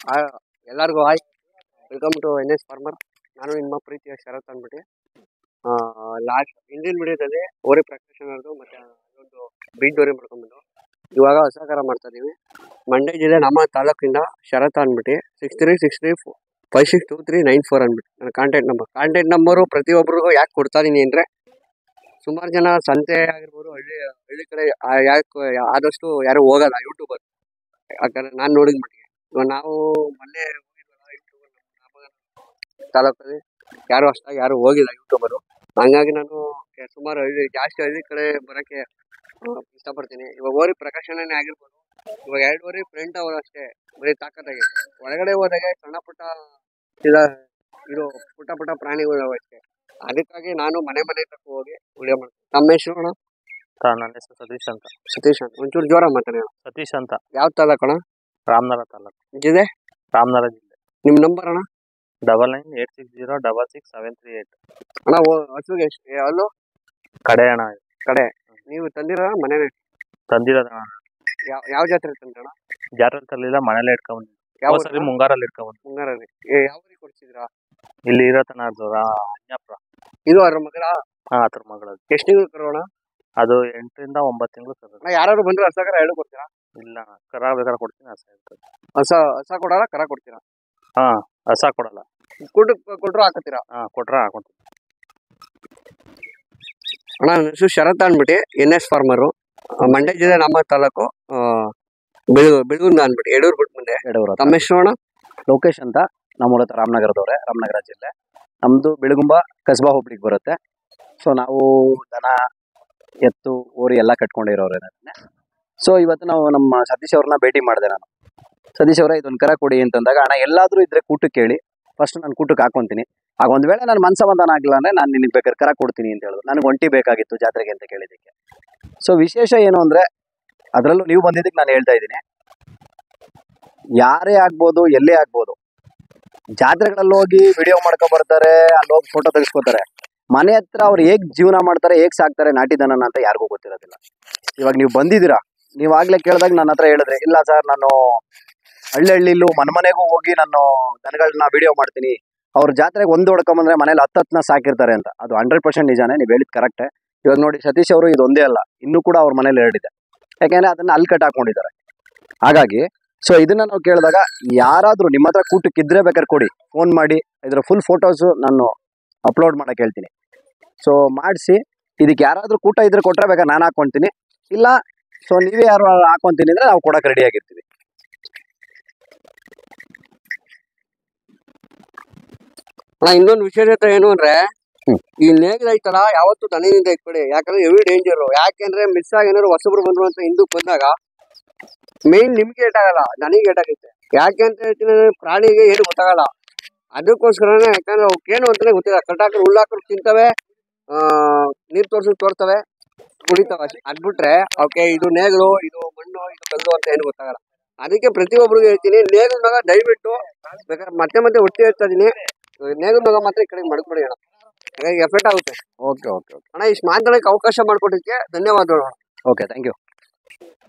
ಆ, ಎಲ್ಲರಿಗೂ hi welcome to N S farmer ನಾನು ನಿಮ್ಮ ಪ್ರೀತಿಯ ಶರತ್ ಅಂದ್ಬಿಟ್ಟು ಲಾಸ್ಟ್ ಇಂಡಿಯನ್ ಮೀಡಿಯಾದಲ್ಲಿ ಓರಿ ಪ್ರಾಕ್ಟೀಷನರ್ದು ಮತ್ತೆ ಒಂದು ಬೀಟ್ ಡೋರಿ ಮಾಡ್ಕೊಂಡ್ಬಂದು ಇವಾಗ ಹೊಸಕರ ಮಾಡ್ತಾ ಇದೀವಿ ಮಂಡ್ಯ ಜಿಲ್ಲೆ ನಮ್ಮ ತಾಲೂಕಿಂದ ಶರತ್ ಅಂದ್ಬಿಟ್ಟು six three six three five six two three nine four ಅಂದ್ಬಿಟ್ಟು ನನ್ನ ಕಾಂಟ್ಯಾಕ್ಟ್ ನಂಬರ್ ಕಾಂಟ್ಯಾಕ್ಟ್ ನಂಬರು ಪ್ರತಿಯೊಬ್ಬರಿಗೂ ಯಾಕೆ ಕೊಡ್ತಾ ಇದೀನಿ ಅಂದರೆ ಸುಮಾರು ಜನ ಸಂತೆ ಆಗಿರ್ಬೋದು ಹಳ್ಳಿ ಹಳ್ಳಿ ಕಡೆ ಯಾಕೆ ಆದಷ್ಟು ಯಾರು ಹೋಗಲ್ಲ ಯೂಟ್ಯೂಬರ್ ಯಾಕಂದ್ರೆ ನಾನು ನೋಡಿದ ಮಟ್ಟಿಗೆ ಇವಾಗ ನಾವು ಮೊನ್ನೆ ಹೋಗಿದ್ವಲ್ಲ ಯೂಟ್ಯೂಬರ್ ನಮ್ಮ ತಾಲೂಕಲ್ಲಿ ಯಾರು ಅಷ್ಟಾಗಿ ಯಾರು ಹೋಗಿಲ್ಲ ಯೂಟ್ಯೂಬರು ಹಂಗಾಗಿ ನಾನು ಕೆ- ಸುಮಾರು ಹಳ್ಳಿ ಜಾಸ್ತಿ ಹಳ್ಳಿ ಕಡೆ ಬರೋಕ್ಕೆ ಇಷ್ಟಪಡ್ತೀನಿ ಇವಾಗ ಓರಿ ಪ್ರಕಾಶನೇ ಆಗಿರ್ಬೋದು ಇವಾಗ ಎರಡೂವರೆ ಫ್ರೆಂಡ್ ಅವರು ಅಷ್ಟೇ ಬರೀ ತಾಕತ್ತಾಗೆ ಒಳಗಡೆ ಹೋದಾಗೆ ಸಣ್ಣ ಪುಟ್ಟ ಇದ ಇದು ಪುಟ್ಟ ಪುಟ್ಟ ಪ್ರಾಣಿಗಳು ಅಷ್ಟೇ ಅದಕ್ಕಾಗಿ ನಾನು ಮನೆ ಮನೆ ತಕ್ಕ ಹೋಗಿ ವಿಡಿಯೋ ಮಾಡ್ತೀನಿ ನಮ್ಮ ಹೆಸರು ಅಣ್ಣ ತ- ನನ್ನ ಹೆಸರು ಸತೀಶ್ ಅಂತ ಸತೀಶ್ ಅಂತ ಒಂಚೂರು ಜೋರ ಮಾತಾಡಿ ಅಣ್ಣ ಸತೀಶ್ ಅಂತ ಯಾವ ತಾಲೂಕು ಅಣ್ಣ ರಾಮನಗರ ತಾಲೂಕು ಜಿದೆ ರಾಮನಗರ ಜಿಲ್ಲೆ ನಿಮ್ಮ ನಂಬರ್ ಅಣ್ಣ double nine eight six zero double six seven three eight ಅಣ್ಣ ಓ- ಹಸುಗೆ ಎಷ್ಟು ಏ, ಅಲ್ಲೂ ಕಡೆ ಹಣ ಕಡೆ ನೀವು ತಂದಿರ ಮನೇಲಿ ತಂದಿರೋದಣ ಯಾವ ಯಾವ ಜಾತ್ರೆ ತಂದ್ರಣ ಜಾತ್ರೆ ತರಲಿಲ್ಲ ಮನೇಲೆ ಇಟ್ಕೊಂಡ್ ಯಾವ ಸರಿ ಮುಂಗಾರಲ್ಲಿ ಇಟ್ಕೊಂಡ್ ಮುಂಗಾರಲ್ಲಿ ಏ ಯಾವ ಊರಿಗೆ ಕೊಡ್ಸಿದ್ರಾ ಇಲ್ಲಿ ಇರತನ ಅದು ಅಜ್ಞಾಪುರ ಇದು ಅದ್ರ ಮಗಳ ಹಾ ಅದ್ರ ಮಗಳದು ಎಷ್ಟು ತಿಂಗಳು ಕರೋಣ ಅದು ಎಂಟರಿಂದ ಒಂಬತ್ತು ತಿಂಗಳು ಸರ್ ಅಣ್ಣ ಯಾರು ಬಂದ್ರೆ ಹಸಕರ ಎರಡು ಕೊಡ್ತೀರಾ ಇಲ್ಲ ಕರ ಬೇಕಾದ್ರೆ ಕೊಡ್ತೀನಿ ಹಸ ಇರ್ತದೆ ಹಸ ಹಸ ಕೊಡಲ್ಲ ಕರ ಕೊಡ್ತೀರಾ ಹಾ ಹಸ ಕೊಡಲ್ಲ ಕುಡ್ ಕೊಟ್ರು ಹಾಕತ್ತೀರಾ ಹಾ ಕೊಟ್ರೆ ಹಾಕೊಂತೀನಿ ಅಣ್ಣ ನನ್ನ ಹೆಸರು ಶರತ್ ಅಂದ್ಬಿಟ್ಟು ಎನ್ ಎಸ್ ಫಾರ್ಮರು ಮಂಡ್ಯ ಜಿಲ್ಲೆ ನಮ್ಮ ತಾಲೂಕು ಆ, ಬೆಳಗು ಬೆಳಗುಂದ ಅಂದ್ಬಿಟ್ಟು ಯಡೂರು ಬಿಟ್ಟು ಮುಂದೆ ಯಡೂರು ತಮ್ಮ ಹೆಸರು ಅಣ್ಣ ಲೋಕೇಶ್ ಅಂತ ನಾವು ಮೂಲತಃ ರಾಮನಗರದವ್ರೆ ರಾಮನಗರ ಜಿಲ್ಲೆ ನಮ್ಮದು ಬೆಳಗುಂಬ ಕಸ್ಬಾ ಹೋಬ್ಳಿಗೆ ಬರುತ್ತೆ ಸೊ ನಾವು ದನ ಎತ್ತು ಓರಿ ಎಲ್ಲ ಕಟ್ಕೊಂಡಿರೋರೆ ಸೊ ಇವತ್ತು ನಾವು ನಮ್ಮ ಸತೀಶ್ ಅವ್ರನ್ನ ಭೇಟಿ ಮಾಡಿದೆ ನಾನು ಸತೀಶ್ ಅವರ ಇದೊಂದು ಕರ ಕೊಡಿ ಅಂತಂದಾಗ ಅಣ್ಣ ಎಲ್ಲಾದರೂ ಇದ್ರೆ ಕೂಟಕ್ಕೆ ಕೇಳಿ ಫಸ್ಟ್ ನಾನು ಕೂಟಕ್ಕೆ ಹಾಕೊಂತೀನಿ ಆಗ ಒಂದು ವೇಳೆ ನನ್ನ ಮನಸಮಾಧಾನ ಆಗಿಲ್ಲ ಅಂದರೆ ನಾನು ನಿನಗೆ ಬೇಕಾದ್ರೆ ಕರ ಕೊಡ್ತೀನಿ ಅಂತ ಹೇಳಿದ್ರು ನನಗೆ ಒಂಟಿ ಬೇಕಾಗಿತ್ತು ಜಾತ್ರೆಗೆ ಅಂತ ಕೇಳಿದ್ದಕ್ಕೆ ಸೊ ವಿಶೇಷ ಏನು ಅಂದರೆ ಅದರಲ್ಲೂ ನೀವು ಬಂದಿದ್ದಕ್ಕೆ ನಾನು ಹೇಳ್ತಾ ಇದ್ದೀನಿ ಯಾರೇ ಆಗ್ಬೋದು ಎಲ್ಲೇ ಆಗ್ಬೋದು ಜಾತ್ರೆಗಳಲ್ಲಿ ಹೋಗಿ ವಿಡಿಯೋ ಮಾಡ್ಕೊ ಬರ್ತಾರೆ ಅಲ್ಲಿ ಹೋಗಿ ಫೋಟೋ ತೆಗೆಸ್ಕೋತಾರೆ ಮನೆ ಹತ್ರ ಅವ್ರು ಹೇಗ್ ಜೀವನ ಮಾಡ್ತಾರೆ ಹೇಗ್ ಸಾಕ್ತಾರೆ ನಾಟಿ ದನನ ಅಂತ ಯಾರಿಗೂ ಗೊತ್ತಿರೋದಿಲ್ಲ ಇವಾಗ ನೀವು ಬಂದಿದ್ದೀರಾ ನೀವು ಆಗ್ಲೇ ಕೇಳಿದಾಗ ನನ್ನ ಹತ್ರ ಹೇಳಿದ್ರೆ ಇಲ್ಲ ಸರ್ ನಾನು ಹಳ್ಳಿ ಹಳ್ಳಿಲೂ ಮನೆ ಮನೆಗೂ ಹೋಗಿ ನಾನು ದನಗಳನ್ನ ವಿಡಿಯೋ ಮಾಡ್ತೀನಿ ಅವ್ರ ಜಾತ್ರೆಗೆ ಒಂದು ಹೊಡ್ಕೊಂಬಂದ್ರೆ ಮನೇಲಿ ಹತ್ತು ಹತ್ತನ್ನ ಸಾಕಿರ್ತಾರೆ ಅಂತ ಅದು ಹಂಡ್ರೆಡ್ ಪರ್ಸೆಂಟ್ ನಿಜಾನೇ ನೀವು ಹೇಳಿದ್ ಕರೆಕ್ಟೇ ಇವಾಗ ನೋಡಿ ಸತೀಶ್ ಅವರು ಇದು ಒಂದೇ ಅಲ್ಲ ಇನ್ನೂ ಕೂಡ ಅವ್ರ ಮನೇಲಿ ಎರಡಿದೆ ಯಾಕೆಂದ್ರೆ ಅದನ್ನ ಅಲ್ಲಿ ಕಟ್ ಹಾಕೊಂಡಿದ್ದಾರೆ ಹಾಗಾಗಿ ಸೊ ಇದನ್ನ ನಾವು ಕೇಳಿದಾಗ ಯಾರಾದ್ರೂ ನಿಮ್ಮ ಹತ್ರ ಕೂಟಕ್ಕೆ ಇದ್ರೆ ಬೇಕಾದ್ರೆ ಕೊಡಿ ಫೋನ್ ಮಾಡಿ ಇದರ ಫುಲ್ ಫೋಟೋಸು ನಾನು ಅಪ್ಲೋಡ್ ಮಾಡಕ್ಕೆ ಹೇಳ್ತೀನಿ ಸೊ ಮಾಡಿಸಿ ಇದಕ್ಕೆ ಯಾರಾದ್ರೂ ಕೂಟ ಇದ್ರೆ ಕೊಟ್ರೆ ಬೇಕಾದ್ರೆ ನಾನು ಹಾಕೊಂತೀನಿ ಇಲ್ಲ ಸೊ ನೀವೇ ಯಾರು ಹಾಕೊಂತೀನಿ ಅಂದ್ರೆ ನಾವು ಕೊಡಕ್ಕೆ ರೆಡಿ ಆಗಿರ್ತೀವಿ ಅಣ್ಣ ಇನ್ನೊಂದು ವಿಶೇಷತೆ ಏನು ಅಂದ್ರೆ ಹ್ಮ್. ಈ ನೇಗಿಲ ಐತಲ್ಲ ಯಾವತ್ತು ದನಿನಿಂದ ಇಟ್ಬಿಡಿ ಯಾಕಂದ್ರೆ ಹೆವಿ ಡೇಂಜರ್ ಯಾಕೆಂದ್ರೆ ಮಿಸ್ ಆಗಿ ಏನಾದ್ರು ಹೊಸಬ್ರು ಬಂದ್ರು ಅಂತ ಹಿಂದಕ್ಕೆ ಬಂದಾಗ ಮೇನ್ ನಿಮ್ಗೆ ಏಟಾಗಲ್ಲ ನನಗೆ ಏಟಾಗುತ್ತೆ ಯಾಕೆ ಅಂತ ಹೇಳ್ತೀನಿ ಅಂದ್ರೆ ಪ್ರಾಣಿಗೆ ಏನು ಗೊತ್ತಾಗಲ್ಲ ಅದಕ್ಕೋಸ್ಕರನೇ ಯಾಕಂದ್ರೆ ಅವಕ್ಕೇನು ಅಂತಾನೆ ಗೊತ್ತಿಲ್ಲ ಕಟ್ಟಾಕರು ಹುಲ್ಲಾಕರು ತಿಂತವೆ ಆ ನೀರ್ ತೋರ್ಸಕ್ ತೋರ್ತವೆ ಕುಡಿತಾವೆ ಅಷ್ಟೇ ಅದ್ಬಿಟ್ರೆ ಅವಕ್ಕೆ ಇದು ನೇಗಿಲು ಇದು ಮಣ್ಣು ಇದು ಕಲ್ಲು ಅಂತ ಏನು ಗೊತ್ತಾಗಲ್ಲ ಅದಕ್ಕೆ ಪ್ರತಿಯೊಬ್ಬರಿಗೂ ಹೇಳ್ತೀನಿ ನೇಗಿಲ ಮಗ ದಯವಿಟ್ಟು ಬೇಕಾದ್ರೆ ಮತ್ತೆ ಮತ್ತೆ ಒತ್ತಿ ಹೇಳ್ತಾ ಇದೀನಿ ನೇಗಿಲ ಮಗ ಮಾತ್ರ ಈ ಕಡೆಗೆ ಮಡ್ಕೊಡಿ ಅಣ್ಣ ಹಾಗಾಗಿ ಎಫೆಕ್ಟ್ ಆಗುತ್ತೆ ಓಕೆ ಓಕೆ ಓಕೆ ಅಣ್ಣ ಇಷ್ಟು ಮಾತಾಡಕ್ಕೆ ಅವಕಾಶ ಮಾಡಿಕೊಟ್ಟಿದ್ದಕ್ಕೆ ಧನ್ಯವಾದಗಳು ಓಕೆ ಥ್ಯಾಂಕ್ ಯು